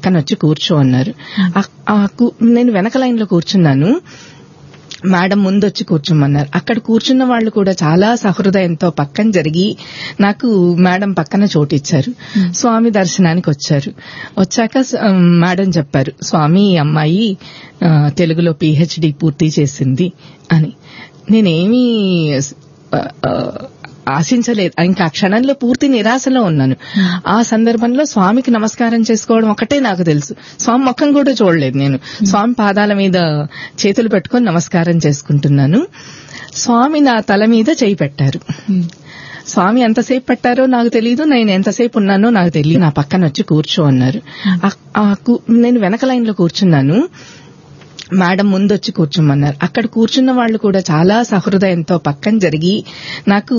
పక్కన వచ్చి కూర్చో అన్నారు ఆ- ఆ కూ- నేను వెనక లైన్ లో కూర్చున్నాను మేడం ముందొచ్చి కూర్చోమన్నారు అక్కడ కూర్చున్న వాళ్ళు కూడా చాలా సహృదయంతో పక్కన జరిగి నాకు మేడం పక్కన చోటిచ్చారు స్వామి దర్శనానికి వచ్చారు వచ్చాక స- ఆ, మేడం చెప్పారు స్వామి ఈ అమ్మాయి ఆ, తెలుగులో పిహెచ్డి పూర్తి చేసింది అని నేనేమీ ఆ, ఆ, ఆశించలేదు ఇంకా ఆ క్షణంలో పూర్తి నిరాశలో ఉన్నాను ఆ సందర్భంలో స్వామికి నమస్కారం చేసుకోవడం ఒకటే నాకు తెలుసు స్వామి ముఖం కూడా చూడలేదు నేను స్వామి పాదాల మీద చేతులు పెట్టుకొని నమస్కారం చేసుకుంటున్నాను స్వామి నా తల మీద చేయి పెట్టారు స్వామి ఎంతసేపు పెట్టారో నాకు తెలియదు నేను ఎంతసేపు ఉన్నానో నాకు తెలియదు నా పక్కన వచ్చి కూర్చో అన్నారు ఆ- ఆ కూ- నేను వెనక లైన్ లో కూర్చున్నాను మేడం ముందొచ్చి కూర్చోమన్నారు అక్కడ కూర్చున్న వాళ్ళు కూడా చాలా సహృదయంతో పక్కన జరిగి నాకు